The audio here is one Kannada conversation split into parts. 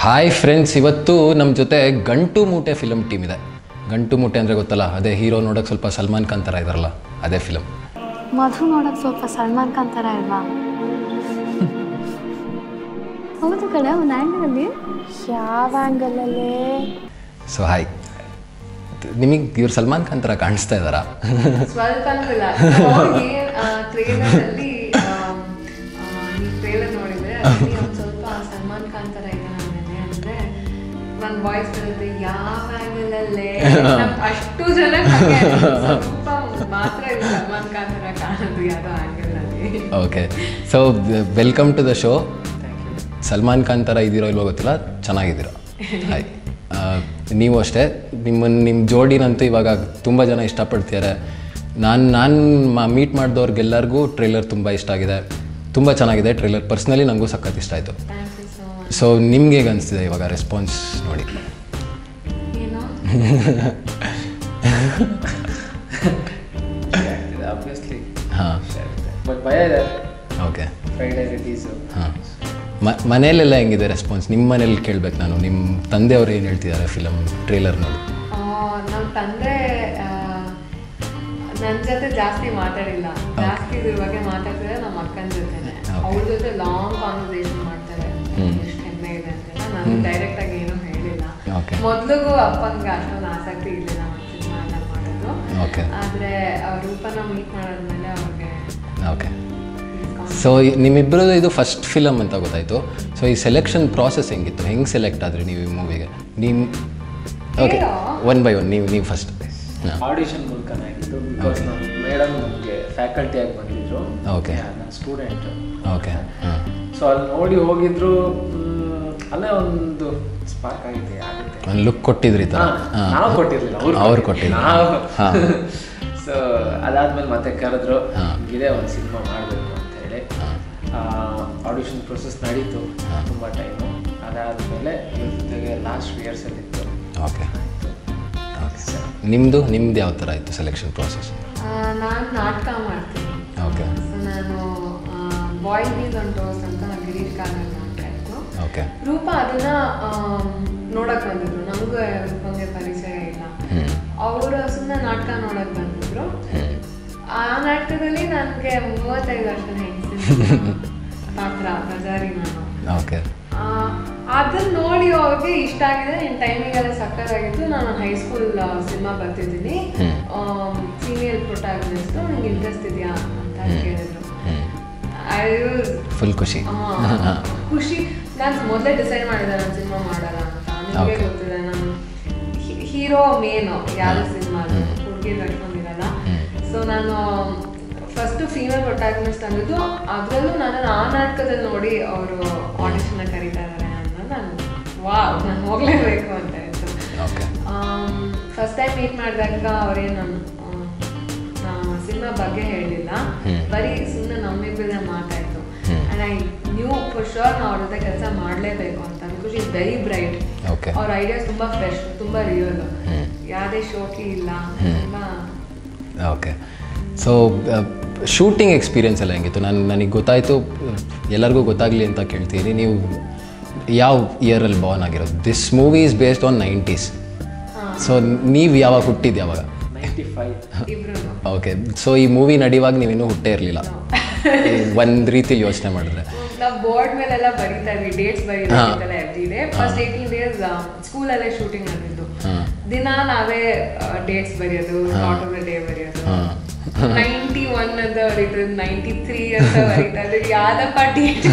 ಹಾಯ್ ಫ್ರೆಂಡ್ಸ್ ಇವತ್ತು ನಮ್ಮ ಜೊತೆ ಗಂಟು ಮೂಟೆ ಫಿಲಮ್ ಟೀಮ್ ಇದೆ ಗಂಟು ಮೂಟೆ ಅಂದರೆ ಗೊತ್ತಲ್ಲ ಅದೇ ಹೀರೋ ನೋಡೋಕೆ ಸ್ವಲ್ಪ ಸಲ್ಮಾನ್ ಖಾನ್ ಥರ ಇದಾರಲ್ಲ ಅದೇ ಫಿಲಮ್ ಮಧು ನೋಡಕ್ ಸ್ವಲ್ಪ ಸಲ್ಮಾನ್ ಖಾನ್ ಥರ ಇಲ್ವಾ ಹೌದು ಕಡೆ ಒಂದು ಆ್ಯಂಗಲಲ್ಲಿ ಯಾವ ಆ್ಯಂಗಲಲ್ಲಿ ಸೊ ಹಾಯ್ ನಿಮಗೆ ಇವ್ರು ಸಲ್ಮಾನ್ ಖಾನ್ ಥರ ಕಾಣಿಸ್ತಾ ಇದ್ದಾರಾ ಸ್ವಲ್ಪ ಅನ್ಸಲ್ಲ ಹೋಗಿ ಟ್ರೇಲರ್ ಅಲ್ಲಿ ಆಮ್, ಆ, ನೀವು ಟ್ರೇಲರ್ ನೋಡಿದ್ರೆ ಅಲ್ಲಿ ಒಂದ್ ಸ್ವಲ್ಪ ಸಲ್ಮಾನ್ ಖಾನ್ ತರ ಇದೆ ನನಗೆ ಅಂದ್ರೆ ಒಂದ್ ವಾಯ್ಸ್ ಬರುತ್ತೆ ಯಾವ ಆಂಗಲ್ ಅಲ್ಲೇ ನಮ್ ಅಷ್ಟು ಜನ ನಂಗೆ ಸ್ವಲ್ಪ ಮಾತ್ರ ಇದು ಸಲ್ಮಾನ್ ಖಾನ್ ತರ ಕಾಣೋದು ಯಾವ್ದೋ ಆಂಗಲ್ ಅಲ್ಲಿ okay so welcome to the show Salman Khan ಥರ ಇದ್ದೀರೋ ಇಲ್ವೋ ಗೊತ್ತಿಲ್ಲ ಚೆನ್ನಾಗಿದ್ದೀರೋ ಹಾಯ್ ಆ, ನೀವು ಅಷ್ಟೇ ನಿಮ್ಮನ್ನು ನಿಮ್ಮ ಜೋಡಿನಂತೂ ಇವಾಗ ತುಂಬ ಜನ ಇಷ್ಟಪಡ್ತಿದ್ದಾರೆ ನಾನು ನಾನು ಮೀಟ್ ಮಾಡಿದವ್ರಿಗೆಲ್ಲರಿಗೂ ಟ್ರೈಲರ್ ತುಂಬ ಇಷ್ಟ ಆಗಿದೆ ತುಂಬ ಚೆನ್ನಾಗಿದೆ ಟ್ರೈಲರ್ ಪರ್ಸ್ನಲಿ ನನಗೂ ಸಖತ್ ಇಷ್ಟ ಆಯಿತು thank you so much so ನಿಮ್ಗೆ ಹೇಗೆ ಅನಿಸ್ತಿದೆ ಇವಾಗ ರೆಸ್ಪಾನ್ಸ್ ನೋಡಿ ಏನೋ ಆಗ್ತಿದೆ ಆಬ್ವಿಯಸ್ಲಿ ಹಾಂ ಬಟ್ ಭಯ ಇದೆ ಓಕೆ ಫ್ರೈಡೇ ರಿಲೀಸು ಹಾಂ ಮ ಮನೇಲೆಲ್ಲ ಹೆಂಗಿದೆ ರೆಸ್ಪಾನ್ಸ್ ನಿಮ್ಮ ಮನೇಲಿ ಕೇಳ್ಬೇಕು ನಾನು ನಿಮ್ಮ ತಂದೆಯವರು ಏನು ಹೇಳ್ತಿದ್ದಾರೆ ಫಿಲಮ್ ಟ್ರೇಲರ್ ನೋಡಿ ನಮ್ಮ ತಂದೆ ನನ್ನ ಜೊತೆ ಜಾಸ್ತಿ ಮಾತಾಡಿಲ್ಲ ಜಾಸ್ತಿ ಇದ್ರ ಬಗ್ಗೆ ಮಾತಾಡ್ತಿದ್ರೆ ನಮ್ಮ ಅಕ್ಕನ ಜೊತೆನೆ Okay. ಅವ್ರ ಜೊತೆ ಲಾಂಗ್ ಕಾನ್ವರ್ಸೇಷನ್ ಮಾಡ್ತಾರೆ ಹ್ಮ್. ಎಷ್ಟು ಹೆಮ್ಮೆ ಇದೆ ಅಂತೆಲ್ಲ ನಾನು ಡೈರೆಕ್ಟ್ ಆಗಿ ಏನೂ ಹೇಳಿಲ್ಲ Okay. ಮೊದ್ಲಿಗೂ ಅಪ್ಪನ್ಗೆ ಅಷ್ಟೊಂದು ಆಸಕ್ತಿ ಇರಲಿಲ್ಲ ಸಿನಿಮಾ ಎಲ್ಲ ಮಾಡೋದು ಓಕೆ ಆದ್ರೆ ಆ ರೂಪನ ಮೀಟ್ ಮಾಡಾದ್ಮೇಲೆ ಅವ್ರಿಗೆ ಓಕೆ ಸೊ ನಿಮ್ಮಿಬ್ಬರದು ಇದು ಫಸ್ಟ್ ಫಿಲಮ್ ಅಂತ ಗೊತ್ತಾಯಿತು ಸೊ ಈ ಸೆಲೆಕ್ಷನ್ ಪ್ರಾಸೆಸ್ ಹೆಂಗಿತ್ತು ಹೆಂಗೆ ಸೆಲೆಕ್ಟ್ ಆದ್ರಿ ನೀವು ಈ ಮೂವಿಗೆ ನಿಮ್ಮ ಓಕೆ ಹೇಳೋ. ಒನ್ ಬೈ ಒನ್ ನೀವು ನೀವು ಫಸ್ಟ್ ಹಾಂ ಆಡಿಷನ್ ಮೂಲಕನೇ ಆಗಿದ್ದು ಬಿಕಾಸ್ ನಮ್ಮ ಮೇಡಮ್ ನಮಗೆ ಫ್ಯಾಕಲ್ಟಿ ಆಗಿ ಬಂದಿದ್ರು Okay. ನಾನು ಸ್ಟೂಡೆಂಟ್ ಓಕೆ ಹಾಂ ಸೊ ಅಲ್ಲಿ ನೋಡಿ ಹೋಗಿದ್ರು ಮ್, ಅಲ್ಲೇ ಒಂದು ಸ್ಪಾರ್ಕ್ ಆಗಿದೆ ಆಗುತ್ತೆ ಒಂದು ಲುಕ್ ಕೊಟ್ಟಿದ್ರಿ ಥರ ಹಾ, ನಾವು ಕೊಟ್ಟಿರ್ಲಿಲ್ಲ ಅವ್ರು ಅವ್ರು ಕೊಟ್ಟಿದ್ರು. ಕೊಟ್ಟಿದ್ರು. ನಾವು ಹಾ. ಸೊ ಅದಾದ್ಮೇಲೆ ಮತ್ತೆ ಕರೆದ್ರು ಹಾ. ಇದೇ ಒಂದು ಸಿನಿಮಾ ಮಾಡಬೇಕು ಅಂತ ಹೇಳಿ ಆಡಿಷನ್ ಪ್ರೊಸೆಸ್ ನಡೀತು ತುಂಬ ಟೈಮು ಅದಾದಮೇಲೆ ಇವ್ರ ಜೊತೆಗೆ ಲಾಸ್ಟ್ ಇಯರ್ಸಲ್ಲಿತ್ತು ಓಕೆ ಓಕೆ ನಿಮ್ಮದು ನಿಮ್ದು ಯಾವ ಥರ ಆಯಿತು ಸೆಲೆಕ್ಷನ್ ಪ್ರಾಸೆಸ್ ನಾನು ನಾಟಕ ಮಾಡ್ತೀನಿ ಓಕೆ ಸೊ ನಾನು ಬಾಯ್ ಬೀಸ್ ಆನ್ ಟೋಸ್ ಅಂತ ಗಿರೀಶ್ ಕಾರ್ನಾಡ್ ನಾಟಕ ಇತ್ತು ಓಕೆ ರೂಪ ಅದನ್ನ ಆಮ್, ನೋಡಕ್ ಬಂದಿದ್ರು ನಮಗೂ ರೂಪಂಗೆ ಪರಿಚಯ ಇಲ್ಲ ಹ್ಞೂ ಅವರು ಸುಮ್ಮನೆ ನಾಟಕ ನೋಡಕ್ ಬಂದಿದ್ರು ಆ ನಾಟಕದಲ್ಲಿ ನನಗೆ ಮೂವತ್ತೈದು ವರ್ಷದ ಹೆಂಗಸಿನ ಪಾತ್ರ ಬಜಾರಿ ನಾನು ಓಕೆ ಆ, ಅದನ್ನ ನೋಡಿ ಅವ್ರಿಗೆ ಇಷ್ಟ ಆಗಿದೆ ನಿನ್ನ ಟೈಮಿಂಗ್ ಎಲ್ಲ ಸಕ್ಕತ್ತಾಗಿತ್ತು ನಾನು ಹೈಸ್ಕೂಲ್ ಸಿನಿಮಾ ಬರ್ತಿದ್ದೀನಿ ಹ್ಮ್. ಫೀಮೇಲ್ ಪ್ರೊಟಾಗನಿಸ್ಟ್ ನಿಂಗೆ ಇಂಟ್ರೆಸ್ಟ್ ಇದೆಯಾ ಅಂತ ಕೇಳಿದ್ರು ಹ್ಞೂ I was ಫುಲ್ ಖುಷಿ ಆ, ಖುಷಿ ನಾನು ಮೊದಲೇ ಡಿಸೈಡ್ ಮಾಡಿದೆ ನಾನು ಸಿನಿಮಾ ಮಾಡಲ್ಲ ಅಂತ ನಿಮಗೆ Okay. ಗೊತ್ತಿದೆ ನಾನು ಹೀರೋ ಮೇನು ಯಾವ ಸಿನಿಮಾ ಹುಡುಗಿ ಕಟ್ಕೊಂಡಿರಲ್ಲ ಸೊ ನಾನು ಫಸ್ಟ್ ಫೀಮೇಲ್ ಪ್ರೊಟಾಗನಿಸ್ಟ್ ಅಂದಿದ್ದು ಅದರಲ್ಲೂ ನಾನು ಆ ನಾಟಕದಲ್ಲಿ ನೋಡಿ ಅವರು ಆಡಿಷನ್ ಕರೀತಾ ಇದ್ದಾರೆ ಅನ್ನೋದು ನಾನು ವಾವ್ ನಾನು ಹೋಗ್ಲೇಬೇಕು ಅಂತ ಇತ್ತು ಓಕೆ ಫಸ್ಟ್ ಟೈಮ್ ಮೀಟ್ ಮಾಡಿದಾಗ ಅವ್ರೇನು ಸಿನಿಮಾ ಬಗ್ಗೆ ಹೇಳಿಲ್ಲ ಹ್ಮ್. ಬರೀ ಸುಮ್ಮನೆ ನಮ್ಮಿಬ್ಬರೇ ಮಾತಾಯ್ತು ಹ್ಮ್. And I knew for sure ನಾವು ಅವ್ರ ಜೊತೆ ಕೆಲಸ ಮಾಡಲೇಬೇಕು ಅಂತ because is very bright Okay. ಅವ್ರ ಐಡಿಯಾಸ್ ತುಂಬ ಫ್ರೆಶ್ ತುಂಬ ರಿಯಲ್ ಹ್ಮ್. ಯಾವುದೇ ಶೋಕಿ ಇಲ್ಲ ಹ್ಮ್. ತುಂಬ ಓಕೆ ಸೊ ಶೂಟಿಂಗ್ ಎಕ್ಸ್ಪೀರಿಯನ್ಸ್ ಎಲ್ಲ ಹೆಂಗಿತ್ತು ನಾನು ನನಗೆ ಗೊತ್ತಾಯಿತು ಎಲ್ಲರಿಗೂ ಗೊತ್ತಾಗಲಿ ಅಂತ ಕೇಳ್ತೀನಿ ನೀವು ಯಾವ ಇಯರಲ್ಲಿ ಬಾರ್ನ್ ಆಗಿರೋದು this movie is based on nineties so ನೀವು ಯಾವಾಗ ಹುಟ್ಟಿದ್ದು ಯಾವಾಗ ನೈಂಟಿ ಫೈವ್ ಇಬ್ರು ಓಕೆ ಸೊ ಈ ಮೂವಿ ನಡೆಯುವಾಗ ನೀವಿನ್ನೂ ಹುಟ್ಟೇ ಇರಲಿಲ್ಲ ಒಂದು ರೀತಿ ಯೋಚನೆ ಮಾಡಿದ್ರೆ ನಾವು ಬೋರ್ಡ್ ಮೇಲೆಲ್ಲ ಬರೀತಾ ಇದ್ವಿ ಡೇಟ್ಸ್ ಹಾ. ಬರೀತಾ every day first eighteen days ಸ್ಕೂಲಲ್ಲೇ ಶೂಟಿಂಗ್ ಆಗಿದ್ದು ಹಾ. ದಿನ ನಾವೇ ಡೇಟ್ಸ್ ಬರೆಯೋದು ನಾಟ್ ಆಫ್ ದ ಡೇ ಬರೆಯೋದು ಹಾ. ನೈಂಟಿ ಒನ್ ಅಂತ ಬರೀತದೆ ನೈಂಟಿ ತ್ರೀ ಅಂತ ಬರೀತಾ ಇದ್ರು ಯಾವ್ದಪ್ಪ ಡೇಟ್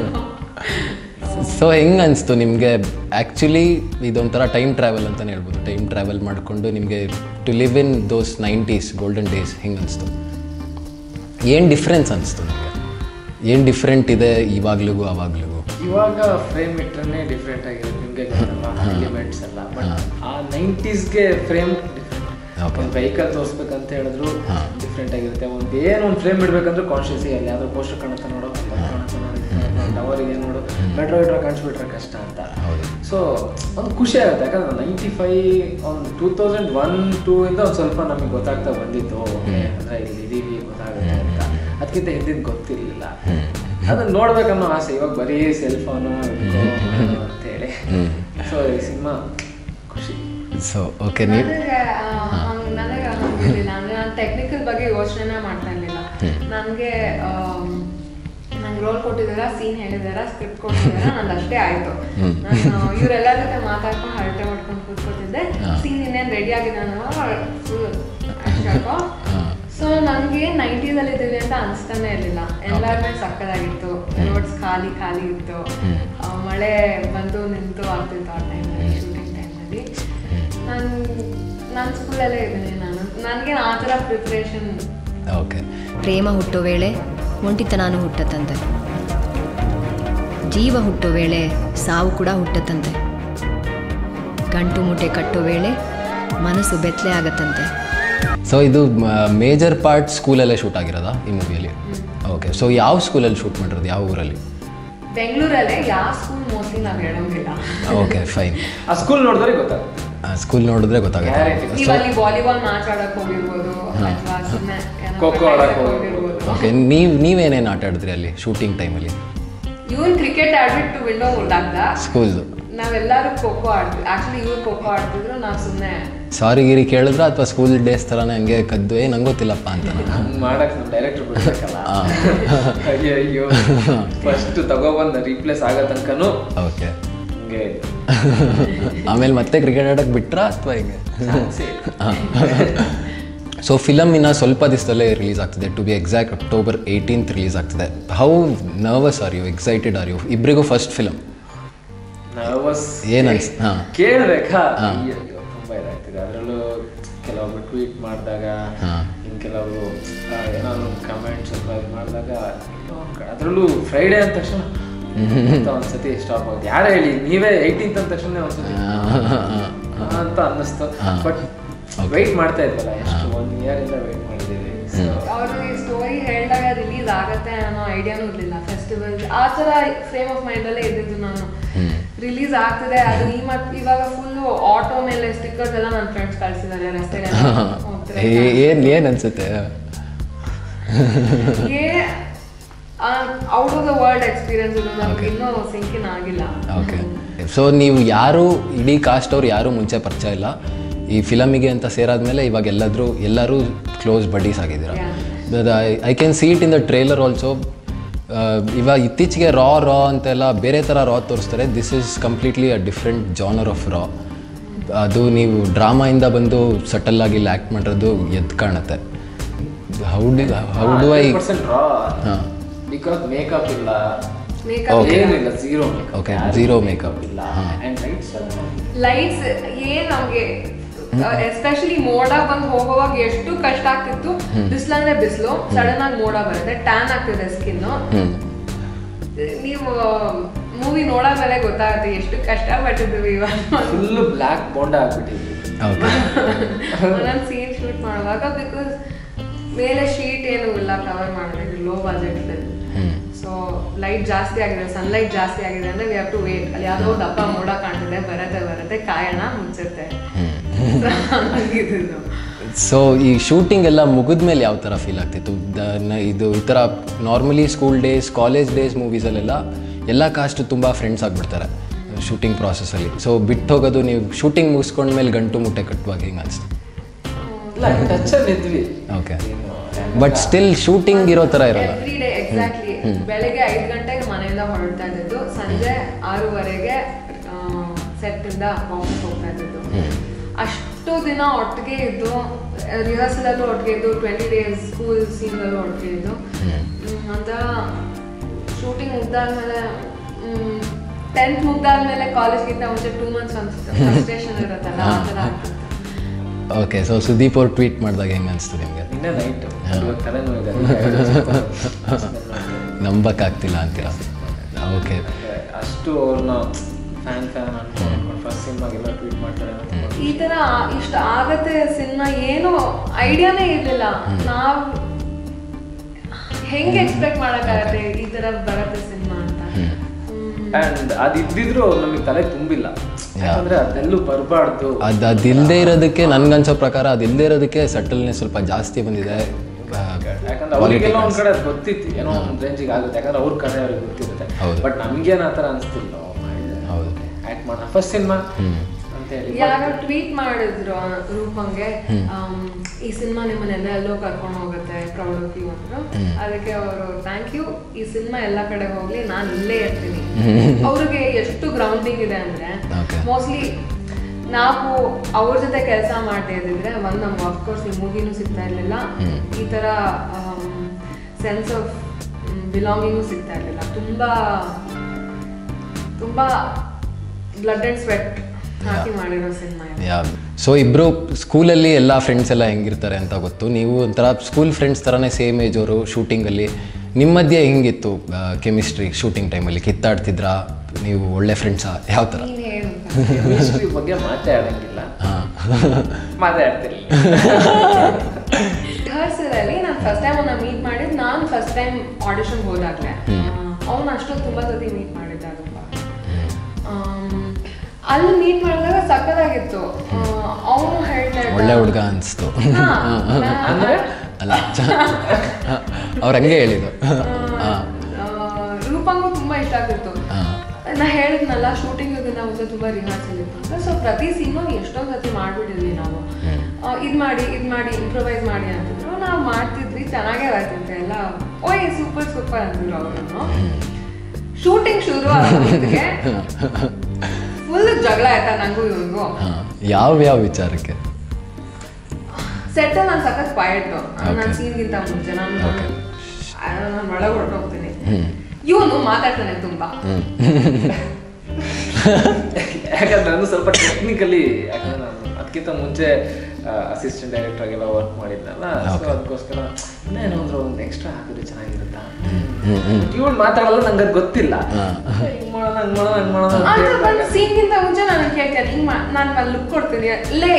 ಸೊ ಹೆಂಗೆ ಅನಿಸ್ತು ನಿಮಗೆ ಆ್ಯಕ್ಚುಲಿ ಇದೊಂಥರ ಟೈಮ್ ಟ್ರಾವೆಲ್ ಅಂತಲೇ ಹೇಳ್ಬೋದು ಟೈಮ್ ಟ್ರಾವೆಲ್ ಮಾಡಿಕೊಂಡು ನಿಮಗೆ to live in those nineties golden days ಹೆಂಗೆ ಅನಿಸ್ತು ಏನು ಡಿಫ್ರೆನ್ಸ್ ಅನಿಸ್ತು ನಿಮಗೆ ಏನು ಡಿಫ್ರೆಂಟ್ ಇದೆ ಇವಾಗ್ಲಿಗೂ ಅವಾಗ್ಲಿಗೂ ಇವಾಗ ಫ್ರೇಮ್ ಇಟ್ರೇ ಡಿಫ್ರೆಂಟ್ ಆಗಿರುತ್ತೆ ನಿಮಗೆ ಗೊತ್ತಲ್ವಾ ಎಲಿಮೆಂಟ್ಸ್ ಎಲ್ಲ ಬಟ್ ಆ ನೈಂಟೀಸ್ಗೆ ಫ್ರೇಮ್ ಡಿಫ್ರೆಂಟ್ Okay. ಒಂದು ವೆಹಿಕಲ್ ತೋರಿಸ್ಬೇಕಂತ ಹೇಳಿದ್ರು ಹಾ. ಡಿಫ್ರೆಂಟ್ ಆಗಿರುತ್ತೆ ಒಂದು ಏನೋ ಒಂದು ಫ್ರೇಮ್ ಇಡ್ಬೇಕಂದ್ರೆ ಕಾನ್ಶಿಯಸ್ ಅಲ್ಲಿ ಯಾವ್ದೋ ಪೋಸ್ಟರ್ ಕಾಣುತ್ತೆ ನೋಡೋ ಟವರಿಗೆ ನೋಡು ಮೆಟ್ರೋ ಗಿಟ್ರೋ ಕಾಣಿಸ್ಬಿಟ್ರೆ ಕಷ್ಟ ಅಂತ ಹೌದು ಸೊ ಒಂದು ಖುಷಿ ಆಗುತ್ತೆ ಯಾಕಂದ್ರೆ ನೈಂಟಿ ಫೈವ್ ಒಂದು ಟೂ ತೌಸಂಡ್ ಒನ್ ಟೂ ಇಂದ ಒಂದು ಸ್ವಲ್ಪ ನಮಗೆ ಗೊತ್ತಾಗ್ತಾ ಬಂದಿತ್ತು ಓಕೆ ಅಂದರೆ ಇಲ್ಲಿ ಇದೀವಿ ಗೊತ್ತಾಗುತ್ತೆ ಅಂತ ಅದಕ್ಕಿಂತ ಹಿಂದಿನ ಗೊತ್ತಿರಲಿಲ್ಲ ಅದನ್ನ ನೋಡ್ಬೇಕನ್ನೋ ಆಸೆ ಇವಾಗ ಬರೀ ಸೆಲ್ ಫೋನು ಅಂತೇಳಿ ಸೊ ಈ ಸಿನಿಮಾ ಖುಷಿ ಸೊ ಓಕೆ ನೀವು ನನಗೆ ಆ, ಹಂಗ್- ನನಗೆ ಹಂಗಿರ್ಲಿಲ್ಲ ಅಂದ್ರೆ ನಾನು ಟೆಕ್ನಿಕಲ್ ಬಗ್ಗೆ ಯೋಚನೆ ಮಾಡ್ತಾ ಇರ್ಲಿಲ್ಲ ನನಗೆ ನಂಗೆ ರೋಲ್ ಕೊಟ್ಟಿದಾರ ಸೀನ್ ಹೇಳಿದಾರ ಸ್ಕ್ರಿಪ್ಟ್ ಕೊಟ್ಟಿದಾರ ನಂದು ಅಷ್ಟೇ ಆಯ್ತು ನಾನು ಇವರೆಲ್ಲ ಜೊತೆ ಮಾತಾಡ್ಕೊಂಡು ಹರಟೆ ಮಾಡ್ಕೊಂಡು ಕೂತ್ಕೊತಿದ್ದೆ ಸೀನ್ ಇನ್ನೇನು ರೆಡಿ ಆಗಿದೆ ಫುಲ್ ಸೊ ನನಗೆ ನೈಂಟೀಸಲ್ಲಿ ಇದ್ದೀವಿ ಅಂತ ಅನಿಸ್ತಾನೆ ಇರಲಿಲ್ಲ ಎನ್ವೈರ್ಮೆಂಟ್ ಸಕ್ಕದಾಗಿತ್ತು ರೋಡ್ಸ್ ಖಾಲಿ ಖಾಲಿ ಇತ್ತು ಆ, ಮಳೆ ಬಂದು ನಿಂತು ಆಗ್ತಿತ್ತು ಆ ಟೈಮಲ್ಲಿ ಶೂಟಿಂಗ್ ಟೈಮಲ್ಲಿ ನಾನು ನನ್ನ ಸ್ಕೂಲಲ್ಲೇ ಇದ್ದೀನಿ ನಾನು ನನಗೆ ಆ ಥರ ಪ್ರಿಪ್ರೇಷನ್ ಓಕೆ ಪ್ರೇಮ ಹುಟ್ಟೋ ವೇಳೆ ಒಂಟಿತನಾನು ಹುಟ್ಟತಂತೆ ಜೀವ ಹುಟ್ಟೋ ವೇಳೆ ಸಾವು ಕೂಡ ಹುಟ್ಟತಂತೆ ಗಂಟು ಮುಟ್ಟೆ ಕಟ್ಟೋ ವೇಳೆ ಮನಸ್ಸು ಬೆತ್ತಲೆ ಆಗತ್ತಂತೆ ಸೊ ಇದು ಮೇಜರ್ ಪಾರ್ಟ್ ಸ್ಕೂಲಲ್ಲೇ ಶೂಟ್ ಆಗಿರೋದಾ ಈ ಮೂವಿಯಲ್ಲಿ ಓಕೆ ಸೊ ಯಾವ ಸ್ಕೂಲಲ್ಲಿ ಶೂಟ್ ಮಾಡಿರೋದು ಯಾವ ಊರಲ್ಲಿ ಬೆಂಗಳೂರಲ್ಲೇ ಯಾವ ಸ್ಕೂಲ್ ಮೋಸ್ಟ್ಲಿ ನಾವು ಹೇಳೋಂಗಿಲ್ಲ ಓಕೆ ಫೈನ್ ಆ ಸ್ಕೂಲ್ ನೋಡಿದ್ರೆ ಗೊತ್ತಾಗುತ್ತೆ ಸ್ಕೂಲ್ ನೋಡಿದ್ರೆ ಗೊತ್ತಾಗುತ್ತೆ Guarantee. ನೀವು ಅಲ್ಲಿ ವಾಲಿಬಾಲ್ ಮ್ಯಾಚ್ ಆಡಕ್ ಹೋಗಿರ್ಬೋದು ಅಥವಾ ಸುಮ್ಮನೆ ಖೋ-ಖೋ ಆಡಕ್ ಹೋಗಿರ್ಬೋದು ಓಕೆ ನೀವು ನೀವೇನೇನು ಆಟ ಆಡಿದ್ರಿ ಅಲ್ಲಿ ಶೂಟಿಂಗ್ ಟೈಮಲ್ಲಿ ಇವನ್ ಕ್ರಿಕೆಟ್ ಆಡ್ಬಿಟ್ಟು ವಿಂಡೋ ಮುರ್ದಾಗ್ದ ಸ್ಕೂಲ್ದು ನಾವೆಲ್ಲರೂ ಖೋಖೋ ಆಡ್ತೀವಿ ಆಕ್ಚುಲಿ ಇವ್ರು ಖೋಖೋ ಆಡ್ತಿದ್ರು ನಾವು ಸುಮ್ಮನೆ ಸಾರಿ ಗಿರಿ ಕೇಳಿದ್ರ ಅಥವಾ ಸ್ಕೂಲ್ ಡೇಸ್ ಥರನೇ ಹಂಗೆ ಕದ್ದು ಏ ನಂಗೆ ಗೊತ್ತಿಲ್ಲಪ್ಪ ಅಂತ ಹಂಗ್ ಮಾಡಕ್ ನಮ್ಮ ಡೈರೆಕ್ಟರ್ ಬಿಡ್ಬೇಕಲ್ಲ ಅಯ್ಯೋ ಅಯ್ಯೋ ಫಸ್ಟ್ ತಗೊಬಂದ ರೀಪ್ಲೇಸ್ ಆಗೋ ತನಕನೂ ಓಕೆ ಹಿಂಗೆ ಇತ್ತು. ಆಮೇಲೆ ಮತ್ತೆ ಕ್ರಿಕೆಟ್ ಆಡೋಕೆ ಬಿಟ್ರಾ ಅಥವಾ ಹಿಂಗೆ ಚಾನ್ಸೇ ಇಲ್ಲ. ಸೊ ಫಿಲಮ್ ಇನ್ನು ಸ್ವಲ್ಪ ದಿವಸದಲ್ಲೇ ರಿಲೀಸ್ ಆಗ್ತಿದೆ to be exact October eighteenth release ಆಗ್ತಿದೆ how nervous are you excited are you ಇಬ್ಬರಿಗೂ ಫಸ್ಟ್ ಫಿಲಮ್ ನರ್ವಸ್ ಏನ್ ಅನ್ಸ್ ಹಾ ಕೇಳ್ಬೇಕಾ ಅಯ್ಯೋ, ತುಂಬಾ ಇದಾಗ್ತಿದೆ ಅದರಲ್ಲೂ ಕೆಲವೊಬ್ರು ಟ್ವೀಟ್ ಮಾಡಿದಾಗ ಹಾ. ಇನ್ ಕೆಲವರು ಆ, ಏನೋ ಕಮೆಂಟ್ಸ್ ಅಥವಾ ಇದು ಮಾಡಿದಾಗ ಅದರಲ್ಲೂ ಫ್ರೈಡೇ ಅಂದ ತಕ್ಷಣ ಅಂತ ಒಂದ್ಸತಿ ಸ್ಟಾಪ್ ಆಗುತ್ತೆ ಯಾರು ಹೇಳಿ ನೀವೇ ಏಯ್ಟೀನ್ತ್ ಅಂದ ತಕ್ಷಣ ಒಂದ್ಸತಿ ಅಂತ ಅನ್ನಿಸ್ತು ಬಟ್ ವೆಯ್ಟ್ ಮಾಡ್ತಾ ಇದ್ವಲ್ಲ ಎಷ್ಟು ಒನ್ ಇಯರ್ ಇಂದ ವೆಯ್ಟ್ ಮಾಡಿದ್ದೀವಿ So, ಅವರು ಈ ಸ್ಟೋರಿ ಹೇಳಿದಾಗ ರಿಲೀಸ್ ಆಗತ್ತೆ ಅನ್ನೋ ಐಡಿಯಾನೂ ಇರಲಿಲ್ಲ ಫೆಸ್ಟಿವಲ್ ಆ ಥರ ಫ್ರೇಮ್ ಆಫ್ ಮೈಂಡಲ್ಲೇ ಇದ್ದಿದ್ದು ನಾನು ರಿಲೀಸ್ ಆಗ್ತಿದೆ ಅದು ಈ ಮಟ್ ಇವಾಗ ಫುಲ್ ಆಟೋ ಮೇಲೆ ಸ್ಟಿಕ್ಕರ್ಸ್ ಎಲ್ಲ ನನ್ನ ಫ್ರೆಂಡ್ಸ್ ಕಳ್ಸಿದ್ದಾರೆ ರಸ್ತೆಗೆ ಏನು ಏನು ಅನ್ಸುತ್ತೆ out of the world experience ಇದು ನಮ್ಗೆ ಇನ್ನೂ ಸಿಂಕಿನ್ ಆಗಿಲ್ಲ ಓಕೆ ಸೊ ನೀವು ಯಾರು ಇಡೀ ಕಾಸ್ಟ್ ಅವ್ರು ಯಾರೂ ಮುಂಚೆ ಪರಿಚಯ ಇಲ್ಲ ಈ ಫಿಲಮಿಗೆ ಅಂತ ಸೇರಾದ್ಮೇಲೆ ಇವಾಗ ಎಲ್ಲಾದರೂ ಎಲ್ಲರೂ ಕ್ಲೋಸ್ ಬಡೀಸ್ ಆಗಿದ್ದೀರಾ I can see it in the trailer also ಇವಾಗ ಇತ್ತೀಚೆಗೆ ರಾ ರಾ ಅಂತೆಲ್ಲ ಬೇರೆ ಥರ ರಾ ತೋರಿಸ್ತಾರೆ this is completely a different genre of raw ಅದು ನೀವು ಡ್ರಾಮಾಯಿಂದ ಬಂದು ಸಟಲ್ ಆಗಿ ಇಲ್ಲಿ ಆ್ಯಕ್ಟ್ ಮಾಡಿರೋದು ಎದ್ದು ಕಾಣುತ್ತೆ ಹೌ ಡಿ ಹೌ ಡು ಐ 100% raw ಹಾಂ ಬಿಕಾಸ್ ಮೇಕಪ್ ಇಲ್ಲ ಮೇಕಪ್ ಏನಿಲ್ಲ zero makeup Okay, zero makeup. ಇಲ್ಲ ಹಾ. ಅಂಡ್ ಲೈಟ್ಸ್ ಲೈಟ್ಸ್ ಏನ್ ನಮ್ಗೆ ಎಸ್ಪೆಷಲಿ ಮೋಡ ಬಂದು ಹೋಗುವಾಗ ಎಷ್ಟು ಕಷ್ಟ ಆಗ್ತಿತ್ತು ಬಿಸಿಲಂದ್ರೆ ಬಿಸಿಲು ಸಡನ್ ಆಗಿ ಮೋಡ ಬರುತ್ತೆ ಟ್ಯಾನ್ ಆಗ್ತಿದೆ ಸ್ಕಿನ್ ಹ್ಞೂ ನೀವು ಮೂವಿ ನೋಡೋದ್ಮೇಲೆ ಗೊತ್ತಾಗುತ್ತೆ ಎಷ್ಟು ಕಷ್ಟ ಪಟ್ಟಿದ್ವಿ ಇವಾಗ ಫುಲ್ ಬ್ಲ್ಯಾಕ್ ಬೋಂಡ ಆಗ್ಬಿಟ್ಟಿದ್ವಿ ಓಕೆ ಒಂದೊಂದು ಸೀನ್ ಶೂಟ್ ಮಾಡುವಾಗ ಬಿಕಾಸ್ ಮೇಲೆ ಶೀಟ್ ಏನು ಇಲ್ಲ ಕವರ್ ಮಾಡೋದಕ್ಕೆ ಲೋ ಬಜೆಟ್ ಹ್ಞೂ ಸೊ ಲೈಟ್ ಜಾಸ್ತಿ ಆಗಿದೆ ಸನ್ಲೈಟ್ ಜಾಸ್ತಿ ಆಗಿದೆ ಅಂದ್ರೆ ವಿ ಹ್ಯಾವ್ ಟು ವೇಟ್ ಅಲ್ಲಿ ಯಾವುದೋ ದಪ್ಪ ಮೋಡ ಕಾಣ್ತಿದೆ ಬರತ್ತೆ ಬರತ್ತೆ ಕಾಯಣ ಮುಚ್ಚುತ್ತೆ ಹಂಗಿದ್ದು ಸೊ ಈ ಶೂಟಿಂಗ್ ಎಲ್ಲ ಮುಗಿದ್ಮೇಲೆ ಯಾವ ಥರ ಫೀಲ್ ಆಗ್ತಿತ್ತು ದ- ನ- ಇದು ಈ ಥರ normally school days college days ಮೂವೀಸಲ್ಲೆಲ್ಲ ಎಲ್ಲ ಕಾಸ್ಟ್ ತುಂಬ ಫ್ರೆಂಡ್ಸ್ ಆಗಿಬಿಡ್ತಾರೆ ಶೂಟಿಂಗ್ ಪ್ರಾಸೆಸಲ್ಲಿ ಸೊ ಬಿಟ್ಟು ಹೋಗೋದು ನೀವು ಶೂಟಿಂಗ್ ಮುಗಿಸ್ಕೊಂಡ್ಮೇಲೆ ಗಂಟು ಮುಟ್ಟೆ ಕಟ್ಟುವಾಗ ಹಿಂಗೆ ಅನಿಸ್ತು ಇಲ್ಲ ಟಚಲ್ಲಿ ಇದ್ವಿ ಓಕೆ ಬಟ್ ಸ್ಟಿಲ್ ಶೂಟಿಂಗ್ ಇರೋ ಥರ ಇರಲ್ಲ ಎವ್ರಿ ಡೇ ಎಕ್ಸಾಕ್ಟ್ಲಿ ಬೆಳಗ್ಗೆ ಐದು ಗಂಟೆಗೆ ಮನೆಯಿಂದ ಹೊರಡ್ತಾ ಇದ್ದಿದ್ದು ಸಂಜೆ ಆರೂವರೆಗೆ ಸೆಟ್ ಇಂದ ಆಫೀಸ್ ಹೋಗ್ತಾ ಇದ್ದಿದ್ದು ಅಷ್ಟು ದಿನ ಒಟ್ಟಿಗೆ ಇದ್ದು ರಿಹರ್ಸಲ್ ಅಲ್ಲೂ ಒಟ್ಟಿಗೆ ಇದ್ದು ಟ್ವೆಂಟಿ ಡೇಸ್ ಸ್ಕೂಲ್ ಸೀನ್ ಅಲ್ಲೂ ಒಟ್ಟಿಗೆ ಇದ್ದು ಹ್ಮ್, ಅಂತ ಶೂಟಿಂಗ್ ಮುಗ್ದಾದ್ಮೇಲೆ ಟೆಂತ್ ಮುಗ್ದಾದ್ಮೇಲೆ ಕಾಲೇಜ್ಗಿಂತ ಮುಂಚೆ ಟೂ ಮಂತ್ಸ್ ಅನ್ಸುತ್ತೆ ಫ್ರಸ್ಟ್ರೇಷನ್ ಇರುತ್ತಲ್ಲ ಆ ಥರ ಆಗ್ತಿತ್ತು. ಓಕೆ ಸೊ ಸುದೀಪ್ ಅವ್ರು ಟ್ವೀಟ್ ಮಾಡಿದಾಗ ಹೆಂಗೆ ಅನಿಸ್ತು ನಿಮಗೆ ನಿನ್ನೆ ನೈಟ್ ಇವಾಗ ತಲೆನೋವು ಇದೆ ನಂಬಕ್ಕಾಗ್ತಿಲ್ಲ ಅಂತೀರ ಓಕೆ ಅಷ್ಟು ಅವ್ರನ್ನ ಫ್ಯಾನ್ ಫ್ಯಾನ್ ಅನ್ಕೊಂಡು ಫಸ್ಟ್ ಸಿನಿಮಾಗೆಲ್ಲ ಟ್ವೀಟ್ ಮಾಡ್ತಾರೆ ಅಂತ ಅನ್ಕೊಂಡು. ಈ ತರ ಇಷ್ಟ ಆಗತ್ತೆ ಸಿನಿಮಾ ಏನು ಐಡಿಯಾನೇ ಇರ್ಲಿಲ್ಲ ನಾವ್ ಹೆಂಗ್ ಎಕ್ಸ್ಪೆಕ್ಟ್ ಮಾಡಕ್ಕಾಗತ್ತೆ ಈ ತರ ಬರತ್ತೆ ಸಿನಿಮಾ ಅಂತ ಹ್ಮ್. ಅಂಡ್ ಅದು ಇದ್ದಿದ್ರು ನಮಗೆ ತಲೆ ತುಂಬಿಲ್ಲ ಯಾಕಂದ್ರೆ ಅದೆಲ್ಲೂ ಬರಬಾರ್ದು ಅದು ಅದಿಲ್ಲದೆ ಇರೋದಕ್ಕೆ ನನ್ಗನ್ಸೋ ಪ್ರಕಾರ ಅದಿಲ್ಲದೆ ಇರೋದಕ್ಕೆ ಸಟಲ್ನೆಸ್ ಸ್ವಲ್ಪ ಜಾಸ್ತಿ ಬಂದಿದೆ ಯಾಕಂದ್ರೆ ಅವ್ರಿಗೆಲ್ಲ ಒಂದ್ ಕಡೆ ಅದ್ ಗೊತ್ತಿತ್ತು ಏನೋ ಒಂದ್ ರೇಂಜಿಗೆ ಆಗುತ್ತೆ ಯಾಕಂದ್ರೆ ಅವ್ರ ಕಡೆ ಅವ್ರಿಗೆ ಗೊತ್ತಿರುತ್ತೆ ಹೌದು. ಬಟ್ ನಮ್ಗೇನ್ ಆತರ ಅನ್ಸ್ತಿಲ್ಲ ಹೌದು ಆಕ್ಟ್ ಮಾಡೋಣ ಫಸ್ಟ್ ಸಿನಿಮಾ ಅಂತ ಹೇಳಿ ಯಾರೋ ಟ್ವೀಟ್ ಮಾಡಿದ್ರು ರೂಪಂಗೆ ಆಮ್, ಈ ಸಿನಿಮಾ ನಿಮ್ಮನ್ನೆಲ್ಲ ಎಲ್ಲೋ ಕರ್ಕೊಂಡು ಹೋಗುತ್ತೆ ಪ್ರೌಡ್ ಆಫ್ ಯು ಅಂದ್ರು ಅದಕ್ಕೆ ಅವರು ಥ್ಯಾಂಕ್ ಯು ಈ ಸಿನಿಮಾ ಎಲ್ಲ ಕಡೆ ಹೋಗ್ಲಿ ನಾನು ಇಲ್ಲೇ ಇರ್ತೀನಿ ಅವ್ರಿಗೆ ಎಷ್ಟು ಗ್ರೌಂಡಿಂಗ್ ಇದೆ ಅಂದ್ರೆ Okay. ಮೋಸ್ಟ್ಲಿ ನಾವು ಅವ್ರ ಜೊತೆ ಕೆಲಸ ಮಾಡ್ತಾ ಇದ್ದಿದ್ರೆ ಒಂದ್ ನಮ್ಗೆ ಅಫ್ಕೋರ್ಸ್ ಈ ಮೂವಿನೂ ಸಿಗ್ತಾ ಇರ್ಲಿಲ್ಲ ಈ ತರ ಸೆನ್ಸ್ ಆಫ್ ಬಿಲಾಂಗಿಂಗು ಸಿಗ್ತಾ ಇರ್ಲಿಲ್ಲ ತುಂಬಾ ತುಂಬಾ ಬ್ಲಡ್ ಅಂಡ್ ಸ್ವೆಟ್ ಹಾಕಿ ಮಾಡಿರೋ ಸಿನಿಮಾ ಇದು ಯಾ ಸೊ ಇಬ್ಬರು ಸ್ಕೂಲಲ್ಲಿ ಎಲ್ಲ ಫ್ರೆಂಡ್ಸ್ ಎಲ್ಲ ಹೆಂಗಿರ್ತಾರೆ ಅಂತ ಗೊತ್ತು ನೀವು ಒಂಥರ ಸ್ಕೂಲ್ ಫ್ರೆಂಡ್ಸ್ ಥರನೇ ಸೇಮ್ ಏಜ್ ಅವರು ಶೂಟಿಂಗಲ್ಲಿ ನಿಮ್ಮ ಮಧ್ಯೆ ಹೆಂಗಿತ್ತು ಕೆಮಿಸ್ಟ್ರಿ ಶೂಟಿಂಗ್ ಟೈಮಲ್ಲಿ ಕಿತ್ತಾಡ್ತಿದ್ರಾ ನೀವು ಒಳ್ಳೆ ಫ್ರೆಂಡ್ಸಾ ಯಾವ ಥರ ನೀನ್ ಹೇಳು ಕೆಮಿಸ್ಟ್ರಿ ಬಗ್ಗೆ ಮಾತಾಡಂಗಿಲ್ಲ ಹಾಂ ಮಾತಾಡ್ತಿರ್ಲಿಲ್ಲ ರಿಹರ್ಸಲ್ ಅಲ್ಲಿ ನಾನು ಫಸ್ಟ್ ಟೈಮ್ ಅವ್ನ ಮೀಟ್ ಮಾಡಿದ್ ನಾನು ಫಸ್ಟ್ ಟೈಮ್ ಆಡಿಷನ್ ಹೋದಾಗ್ಲೆ ಅವ್ನ ಅಷ್ಟೊಂದು ತುಂಬಾ ಸತಿ ಮೀಟ್ ಮಾಡಿದ್ದ ತುಂಬ ಅಲ್ಲಿ ಮೀಟ್ ಮಾಡಿದಾಗ ಸಕ್ಕದಾಗಿತ್ತು ಅವನು ಹೇಳ್ತಾ ಇದ್ದ ಒಳ್ಳೆ ಹುಡುಗ ಅನಿಸ್ತು ಹಾ, ನಾ- ಅಂದ್ರೆ ಅಲ್ಲ ಅವ್ರು ಹಂಗೆ ಹೇಳಿದ್ದು ಹಾಂ ಆ, ರೂಪಂಗೂ ತುಂಬಾ ಇಷ್ಟ ಆಗ್ತಿತ್ತು ಹಾಂ ನಾ ಹೇಳಿದ್ನಲ್ಲ ಶೂಟಿಂಗ್ ನಾವು ತುಂಬಾ ರಿಹರ್ಸಲ್ ಇತ್ತು ಅಂತ ಸೊ ಪ್ರತಿ ಸೀನು ಎಷ್ಟೊಂದು ಸತಿ ಮಾಡ್ಬಿಟ್ಟಿದ್ವಿ ನಾವು ಆ, ಇದ್ ಮಾಡಿ ಇದ್ ಮಾಡಿ ಇಂಪ್ರೊವೈಸ್ ಮಾಡಿ ಅಂತಿದ್ರು ನಾವು ಮಾಡ್ತಿದ್ವಿ ಚೆನ್ನಾಗೇ ಬರ್ತಿತ್ತು ಎಲ್ಲ ಓಯ್ ಸೂಪರ್ ಸೂಪರ್ ಅಂತಿದ್ರು ಅವರು ಶೂಟಿಂಗ್ ಶುರು ಆಗೋದಕ್ಕೆ ಫುಲ್ ಜಗಳ ಆಯ್ತಾ ನಂಗೂ ಇವ್ರಿಗೂ ಹಾಂ ಯಾವ ಯಾವ ವಿಚಾರಕ್ಕೆ ಸೆಟ್ ನಾನು ಸಖತ್ ಪಾಯಿಟ್ಟು ನನ್ನ Okay. ಸೀನ್ಗಿಂತ ಮುಂಚೆ ನಾನು Okay. ನಾನು ಒಳಗೆ ಹೊರಟೋಗ್ತೀನಿ ಹ್ಞೂ ಇವನು ಮಾತಾಡ್ತಾನೆ ತುಂಬಾ ಯಾಕಂದ್ರೆ ನಾನು ಸ್ವಲ್ಪ ಟೆಕ್ನಿಕಲಿ ಯಾಕಂದ್ರೆ ನಾನು ಅದಕ್ಕಿಂತ ಮುಂಚೆ ಅಸಿಸ್ಟೆಂಟ್ ಡೈರೆಕ್ಟರ್ ಆಗೆಲ್ಲ ವರ್ಕ್ ಮಾಡಿದ್ನಲ್ಲ ಸೊ ಅದಕ್ಕೋಸ್ಕರ ಇನ್ನೇನು ಅಂದ್ರೆ ಒಂದು ಎಕ್ಸ್ಟ್ರಾ ಹಾಕಿದ್ರೆ ಚೆನ್ನಾಗಿರುತ್ತಾ ಇವಳು ಮಾತಾಡಲ್ಲ ನಂಗೆ ಅದು ಗೊತ್ತಿಲ್ಲ ಹಿಂಗ್ ಮಾಡೋಣ ಹಂಗ್ ಮಾಡೋಣ ಹಂಗ್ ಮಾಡೋಣ ಅಂತ ಅಂತ ಹೇಳ್ದಾಗ ಬಂದು ಸೀನ್ಗಿಂತ ಮುಂಚೆ ನಾನು ಕೇಳ್ತೇನೆ ಹಿಂಗ್ ಮಾ ನಾನು ಅಲ್ಲಿ ಲುಕ್ ಕೊಡ್ತೀನಿ ಲೇ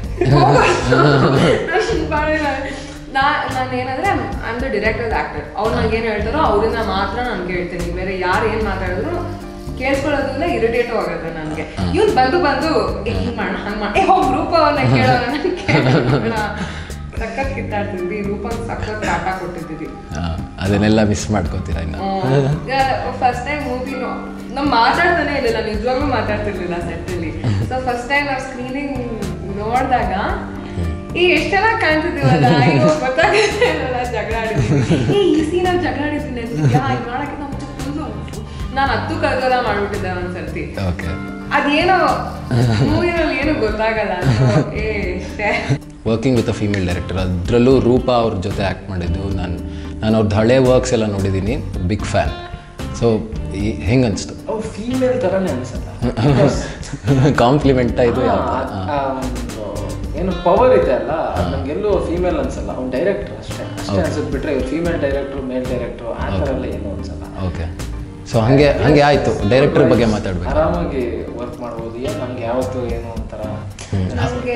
ನಾ ನಾನು ಏನಂದ್ರೆ I am the director actor ಅವ್ರು ನಂಗೆ ಏನು ಹೇಳ್ತಾರೋ ಅವರಿಂದ ಮಾತ್ರ ನಾನು ಕೇಳ್ತೀನಿ ಬೇರೆ ಯಾರು ಏನು ಮಾತಾಡಿದ್ರು ಕೇಳಿಸ್ಕೊಳ್ಳೋದ್ರಿಂದ ಇರಿಟೇಟ್ ಆಗುತ್ತೆ ನನಗೆ ಇವ್ನು ಬಂದು ಬಂದು ಏ ಹಿಂಗ್ ಮಾಡೋಣ ಹಂಗ್ ಮಾಡಿ ಏ ಹೋಗಿ ರೂಪವನ್ನ ಕೇಳೋಣ ನನಗೆ ಸಖತ್ ಕಿತ್ತಾಡ್ತಿದ್ವಿ ರೂಪಂಗ್ ಸಖತ್ ಕಾಟ ಕೊಟ್ಟಿದ್ದೀವಿ ಹಾಂ ಅದನ್ನೆಲ್ಲ ಮಿಸ್ ಮಾಡ್ಕೋತೀರಾ ಇನ್ನು ಫಸ್ಟ್ ಟೈಮ್ ಮೂವಿನು ನಾವು ಮಾತಾಡ್ತಾನೆ ಇರಲಿಲ್ಲ ನಿಜವಾಗ್ಲೂ ಮಾತಾಡ್ತಿರ್ಲಿಲ್ಲ ಸೆಟ್ಟಲ್ಲಿ ಸೊ ಫಸ್ಟ್ ಟೈಮ್ ನಾವು ಸ್ಕ್ರೀನಿಂಗ್ ನೋಡಿದಾಗ ಈ ಎಷ್ಟು ಚೆನ್ನಾಗಿ ಕಾಣ್ತಿದ್ದೀವಲ್ಲ ಅಯ್ಯೋ ಗೊತ್ತಾಗಿಲ್ಲ ಜಗಳ ಆಡಿದ್ವಿ ಏ ಈ ಸೀನಲ್ಲಿ ಜಗಳ ಆಡಿದ್ದೀನಿ ಯಾ ಇದು ಮಾಡಕ್ಕೆ ನಾವು ಫುಲ್ಲು ನಾನು ಹತ್ತು ಕರ್ಗಲ ಮಾಡ್ಬಿಟ್ಟಿದ್ದೆ ಒಂದ್ಸರ್ತಿ ಓಕೆ ಅದೇನೋ ಮೂವಿನಲ್ಲಿ ಏನು ಗೊತ್ತಾಗಲ್ಲ So, ಏ ಇಷ್ಟೇ working with a female director ಅದರಲ್ಲೂ ರೂಪಾ ಅವ್ರ ಜೊತೆ ಆ್ಯಕ್ಟ್ ಮಾಡಿದ್ದು ನಾನು ನಾನು ಅವ್ರದ್ದು ಹಳೆ ವರ್ಕ್ಸ್ ಎಲ್ಲ ನೋಡಿದ್ದೀನಿ ಬಿಗ್ ಫ್ಯಾನ್ ಸೊ ಈ ಹೆಂಗೆ ಅನಿಸ್ತು ಅವ್ರು ಫೀಮೇಲ್ ಥರನೇ ಅನ್ಸಲ್ಲ ಕಾಂಪ್ಲಿಮೆಂಟ ಇದು ಯಾವ ಥರ ಆ, ಆ ಒಂದು ಏನು ಪವರ್ ಇದೆ ಅಲ್ಲ ಅದು ನಮ್ಗೆಲ್ಲೂ ಫೀಮೇಲ್ ಅನ್ಸಲ್ಲ ಅವ್ನು ಡೈರೆಕ್ಟರ್ ಅಷ್ಟೇ ಅಷ್ಟೇ ಅನ್ಸುತ್ತೆ ಬಿಟ್ರೆ ಇವ್ರು ಫೀಮೇಲ್ ಡೈರೆಕ್ಟರ್ ಮೇಲ್ ಡೈರೆಕ್ಟರ್ ಆ ಥರ ಎಲ್ಲ ಏನು ಅನ್ಸಲ್ಲ ಓಕೆ ಸೊ ಹಾಗೆ ಹಾಗೆ ಆಯಿತು ಡೈರೆಕ್ಟರ್ ಬಗ್ಗೆ ಮಾತಾಡಬೇಕು ಆರಾಮಾಗಿ ವರ್ಕ್ ಮಾಡ್ಬೋದು ಏನು ನಮ್ಗೆ ಯಾವತ್ತು ಏನು ಒಂಥರ ನನಗೆ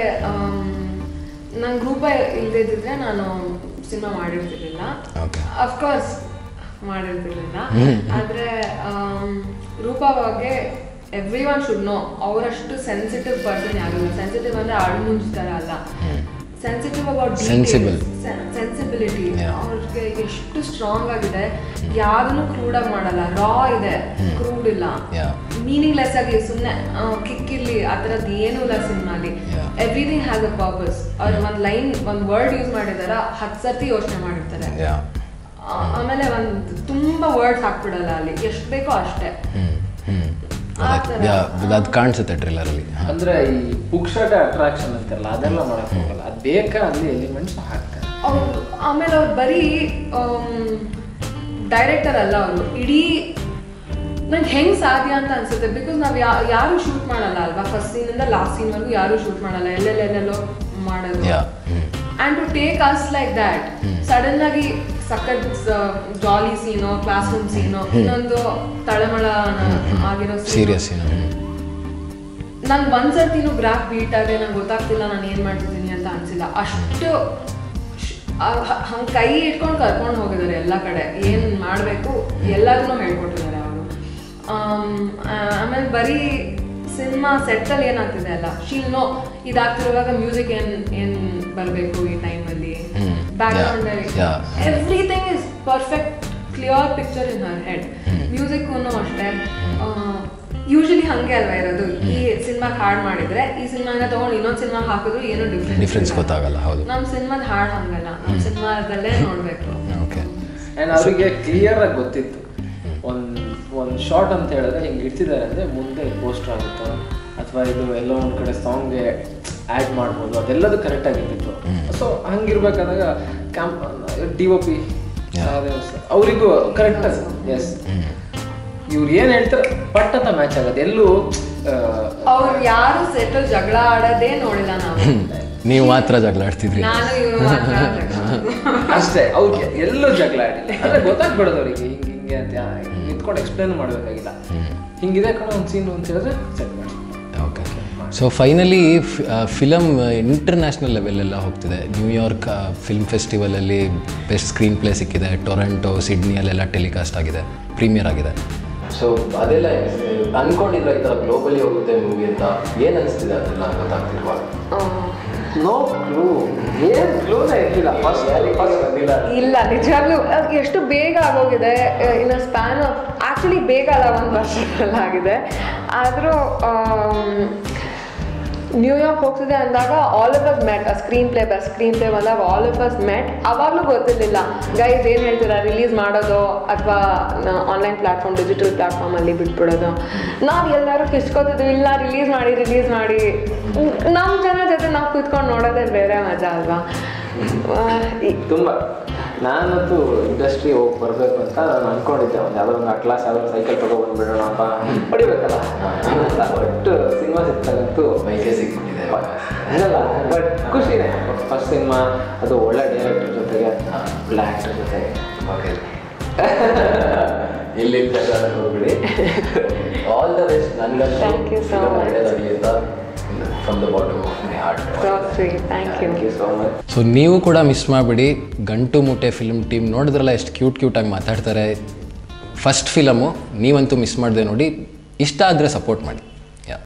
ನಂಗೆ ರೂಪ ಇಲ್ಲದಿದ್ರೆ ನಾನು ಸಿನಿಮಾ ಮಾಡಿರ್ತಿರ್ಲಿಲ್ಲ ಓಕೆ ಅಫ್ಕೋರ್ಸ್ ಮಾಡಿರ್ತಿರ್ಲಿಲ್ಲ ಆದ್ರೆ ಆಮ್, ರೂಪ ಬಗ್ಗೆ ಎವ್ರಿ ಒನ್ ಶುಡ್ ನೋ ಅವರಷ್ಟು ಸೆನ್ಸಿಟಿವ್ ಪರ್ಸನ್ ಯಾರಿಲ್ಲ ಸೆನ್ಸಿಟಿವ್ ಅಂದ್ರೆ ಅಳು ಮುಂಚ್ತಾರ ಅಲ್ಲ sensitive about Sensible. Sensibility Yeah. ಅವ್ರಿಗೆ ಎಷ್ಟು ಸ್ಟ್ರಾಂಗ್ ಆಗಿದೆ ಯಾವ್ದನ್ನು ಕ್ರೂಡ್ ಆಗಿ ಮಾಡಲ್ಲ ರಾ ಇದೆ ಕ್ರೂಡ್ ಇಲ್ಲ ಯಾ ಮೀನಿಂಗ್ಲೆಸ್ ಆಗಿ ಸುಮ್ಮನೆ ಕಿಕ್ಕಿರ್ಲಿ ಆ ಥರದ್ದು ಏನೂ ಇಲ್ಲ ಸಿನಿಮಾಲಿ Yeah. Everything has a purpose ಅವ್ರು ಒಂದು ಲೈನ್ ಒಂದು ವರ್ಡ್ ಯೂಸ್ ಮಾಡಿದಾರ ಹತ್ತು ಸರ್ತಿ ಯೋಚನೆ ಮಾಡಿರ್ತಾರೆ ಯಾ ಆ, ಆಮೇಲೆ ಒಂದು ತುಂಬಾ ವರ್ಡ್ಸ್ ಹಾಕ್ಬಿಡಲ್ಲ ಅಲ್ಲಿ ಎಷ್ಟು ಬೇಕೋ ಅಷ್ಟೇ ಹ್ಞೂ ಹ್ಞೂ ಆ ಥರ. ಯಾ ಅದು ಕಾಣಿಸುತ್ತೆ ಟ್ರೇಲರಲ್ಲಿ ಹಾಂ ಅಂದ್ರೆ ಈ ಪುಕ್ಷಟ ಅಟ್ರಾಕ್ಷನ್ ಅಂತಾರಲ್ಲ ಅದೆಲ್ಲ ಮಾಡಕ್ ಹೋಗಲ್ಲ ಅದು ಬೇಕಾ ಅಲ್ಲಿ ಎಲಿಮೆಂಟ್ಸ್ ಹಾಕ್ತಾರೆ ಅವ್ರು ಆಮೇಲೆ ಅವ್ರು ಬರೀ ಡೈರೆಕ್ಟರ್ ಅಲ್ಲ ಅವರು ಇಡೀ ನಂಗೆ ಹೆಂಗ್ ಸಾಧ್ಯ ಅಂತ ಅನ್ಸುತ್ತೆ ಬಿಕಾಸ್ ನಾವು ಯಾ ಯಾರು ಶೂಟ್ ಮಾಡಲ್ಲ ಅಲ್ವಾ ಫಸ್ಟ್ ಸೀನಿಂದ ಲಾಸ್ಟ್ ಸೀನ್ವರೆಗೂ ಯಾರು ಶೂಟ್ ಮಾಡಲ್ಲ ಎಲ್ಲೆಲ್ಲೆಲ್ಲೆಲ್ಲೋ ಮಾಡೋದು ಯಾ ಹ್ಞೂ and to take us like that sudden ಆಗಿ ಸಖತ್ ಜಾಲಿ ಸೀನೋ ಕ್ಲಾಸ್ ರೂಮ್ ಸೀನೋ ಇನ್ನೊಂದು ತಳಮಳ ಆಗಿರೋ ಸೀರಿಯಸ್ ಏನು ಹ್ಞೂ ನಂಗೆ ಒಂದ್ಸರ್ತಿನೂ ಗ್ರಾಫ್ ಬೀಟ್ ಆದ್ರೆ ನಂಗೆ ಗೊತ್ತಾಗ್ತಿಲ್ಲ ನಾನು ಏನು ಮಾಡ್ತಿದ್ದೀನಿ ಅಂತ ಅನ್ಸಿಲ್ಲ ಅಷ್ಟು ಹಂಗೆ ಕೈ ಇಟ್ಕೊಂಡು ಕರ್ಕೊಂಡು ಹೋಗಿದ್ದಾರೆ ಎಲ್ಲ ಕಡೆ ಏನು ಮಾಡಬೇಕು ಎಲ್ಲದನ್ನೂ ಹೇಳ್ಕೊಟ್ಟಿದ್ದಾರೆ ಅವರು ಆಮೇಲೆ ಬರೀ ಸಿನಿಮಾ ಸೆಟ್ಟಲ್ಲಿ ಏನಾಗ್ತಿದೆ ಅಲ್ಲ ಶೀಲ್ ನೋ ಇದಾಗ್ತಿರುವಾಗ ಮ್ಯೂಸಿಕ್ ಏನು ಏನು ಬರಬೇಕು ಈ ಟೈಮಲ್ಲಿ ಹ್ಞೂ background yeah. Everything is perfect clear picture in her head music ಅಷ್ಟೇ ಯೂಶಲಿ ಹಂಗೆ ಅಲ್ವಾ ಇರೋದು ಈ ಸಿನಿಮಾಗೆ ಹಾಡು ಮಾಡಿದ್ರೆ ಈ ಸಿನಿಮಾನ ತಗೊಂಡು ಇನ್ನೊಂದು ಸಿನಿಮಾ ಹಾಕಿದ್ರು ಏನು ಡಿಫ್ರೆನ್ಸ್ ಡಿಫ್ರೆನ್ಸ್ ಗೊತ್ತಾಗಲ್ಲ ಹೌದು ನಮ್ಮ ಸಿನಿಮಾದ ಹಾಡು ಹಂಗಲ್ಲ ನಮ್ಮ ಸಿನಿಮಾದಲ್ಲೇ ನೋಡ್ಬೇಕು ಓಕೆ ಆ್ಯಂಡ್ ಅವರಿಗೆ ಕ್ಲಿಯರ್ ಆಗಿ ಗೊತ್ತಿತ್ತು ಒಂದು ಒಂದು ಶಾರ್ಟ್ ಅಂತ ಹೇಳಿದ್ರೆ ಹಿಂಗೆ ಇಡ್ತಿದ್ದಾರೆ ಅಂದರೆ ಮುಂದೆ ಪೋಸ್ಟರ್ ಆಗುತ್ತೋ ಅಥವಾ ಇದು ಎಲ್ಲೋ ಒಂದು ಕಡೆ ಸಾಂಗ್ಗೆ ಆ್ಯಡ್ ಮಾಡ್ಬೋದು ಅದೆಲ್ಲದು ಕರೆಕ್ಟಾಗಿ ಇರ್ತಿತ್ತು ಸೊ ಹಂಗಿರ್ಬೇಕಾದಾಗ ಕ್ಯಾಂಪ್ ಡಿ ಒ ಪಿ ಅವರಿಗೂ ಕರೆಕ್ಟ್ ಎಸ್ ಇವ್ರು ಏನು ಹೇಳ್ತಾರೆ ಪಟ್ ಅಂತ ಮ್ಯಾಚ್ ಆಗೋದು ಎಲ್ಲೂ ಆ, ಅವ್ರು ಯಾರು ಸೆಟಲ್ ಜಗಳ ಆಡೋದೇ ನೋಡಿಲ್ಲ ನಾವು ನೀವು ಮಾತ್ರ ಜಗಳ ಆಡ್ತಿದ್ರಿ ನಾನು ಇವ್ರು ಮಾತ್ರ ಜಗಳ. ಅಷ್ಟೇ ಅವ್ರಿಗೆ ಎಲ್ಲೂ ಜಗಳ ಆಡಿಲ್ಲ ಅಂದ್ರೆ ಗೊತ್ತಾಗ್ಬಿಡೋದು ಅವರಿಗೆ ಹಿಂಗೆ ಹಿಂಗೆ ಅಂತ ನಿಂತ್ಕೊಂಡು ಎಕ್ಸ್ಪ್ಲೇನ್ ಮಾಡಬೇಕಾಗಿಲ್ಲ ಹಿಂಗಿದೆ ಕಣ ಒಂದು ಸೀನ್ ಅಂತ ಹೇಳಿದ್ರೆ ಸೆಟ್ ಮಾಡಿ okay so finally film international ಲೆವೆಲೆಲ್ಲ ಹೋಗ್ತಿದೆ ನ್ಯೂಯಾರ್ಕ್ ಫಿಲ್ಮ್ ಫೆಸ್ಟಿವಲಲ್ಲಿ ಬೆಸ್ಟ್ ಸ್ಕ್ರೀನ್ ಪ್ಲೇ ಸಿಕ್ಕಿದೆ ಟೊರೆಂಟೊ ಸಿಡ್ನಿಯಲ್ಲೆಲ್ಲ ಟೆಲಿಕಾಸ್ಟ್ ಆಗಿದೆ ಪ್ರೀಮಿಯರ್ ಆಗಿದೆ ಸೊ ಅದೆಲ್ಲ ಅನ್ಕೊಂಡಿದ್ರೆ ಈ ಥರ ಗ್ಲೋಬಲಿ ಹೋಗುತ್ತೆ ಮೂವಿ ಅಂತ ಏನು ಅನಿಸ್ತಿದೆ ಅದೆಲ್ಲ ಗೊತ್ತಾಗ್ತಿಲ್ವಾ ನೋ ಕ್ಲೂ ಏನು ಕ್ಲೂನೇ ಇರಲಿಲ್ಲ ಫಸ್ಟ್ ಫಸ್ಟ್ ಬಂದಿಲ್ಲ ಇಲ್ಲ ನಿಜವಾಗ್ಲೂ ಅದ್ ಎಷ್ಟು ಬೇಗ ಆಗೋಗಿದೆ ಇನ್ ಸ್ಪ್ಯಾನ್ ಆಫ್ ಆಕ್ಚುಲಿ ಬೇಗ ಅಲ್ಲ ಒಂದು ವರ್ಷದಲ್ಲ ಆಗಿದೆ ಆದರೂ ನ್ಯೂಯಾರ್ಕ್ ಹೋಗ್ತಿದೆ ಅಂದಾಗ all of us met screenplay best screenplay ಬಂದಾಗ ಆಲ್ ಆಫ್ ಅಸ್ ಮೆಟ್ ಅವಾಗಲೂ ಗೊತ್ತಿರಲಿಲ್ಲ ಗೈಸ್ ಏನು ಹೇಳ್ತೀರಾ ರಿಲೀಸ್ ಮಾಡೋದು ಅಥವಾ ಆನ್ಲೈನ್ ಪ್ಲಾಟ್ಫಾರ್ಮ್ ಡಿಜಿಟಲ್ ಪ್ಲಾಟ್ಫಾರ್ಮಲ್ಲಿ ಬಿಟ್ಬಿಡೋದು ನಾವು ಎಲ್ಲರೂ ಕಿಸ್ಕೋತಿದ್ವಿ ಇಲ್ಲ ರಿಲೀಸ್ ಮಾಡಿ ರಿಲೀಸ್ ಮಾಡಿ ನಮ್ಮ ಜನ ಜೊತೆ ನಾವು ಕೂತ್ಕೊಂಡು ನೋಡೋದೇ ಬೇರೆ ಮಜಾ ಅಲ್ವಾ ಆ, ಈ- ತುಂಬ ನಾನಂತೂ ಇಂಡಸ್ಟ್ರಿ ಹೋಗಿ ಬರಬೇಕು ಅಂತ ನಾನು ಅನ್ಕೊಂಡಿದ್ದೆ ಒಂದು ಯಾವುದೋ ಒಂದು ಕ್ಲಾಸ್ ಯಾವುದೋ ಸೈಕಲ್ ತಗೊಬಂದ್ಬಿಡೋಣಪ್ಪ ಹೊಡಿಬೇಕಲ್ಲ ಒಟ್ಟು ಸಿನಿಮಾ ಸಿಕ್ತಾಗಂತೂ ಮೈಕೆ ಸಿಕ್ಬಿಟ್ಟಿದೆ ಹಂಗಲ್ಲ ಬಟ್ ಖುಷಿನೇ ಫಸ್ಟ್ ಸಿನಿಮಾ ಅದು ಒಳ್ಳೆ ಡೈರೆಕ್ಟರ್ ಜೊತೆಗೆ ಒಳ್ಳೆ ಆ್ಯಕ್ಟರ್ ಜೊತೆಗೆ ಓಕೆ ಇಲ್ಲಿ ಹೋಗ್ಬಿಡಿ ಆಲ್ ದ ಬೆಸ್ಟ್ ನನಗಂತೂ Thank you so film much. ಒಳ್ಳೆದಾಗ್ಲಿ ಅಂತ from the bottom of my heart So sweet. Thank you. Thank you so much so ನೀವು ಕೂಡ ಮಿಸ್ ಮಾಡಿಬಿಡಿ ಗಂಟು ಮುಟ್ಟೆ ಫಿಲ್ಮ್ ಟೀಮ್ ನೋಡಿದ್ರಲ್ಲ ಎಷ್ಟು ಕ್ಯೂಟ್ ಕ್ಯೂಟಾಗಿ ಮಾತಾಡ್ತಾರೆ ಫಸ್ಟ್ ಫಿಲಮು ನೀವಂತೂ ಮಿಸ್ ಮಾಡಿದೆ ನೋಡಿ ಇಷ್ಟ ಆದರೆ ಸಪೋರ್ಟ್ ಮಾಡಿ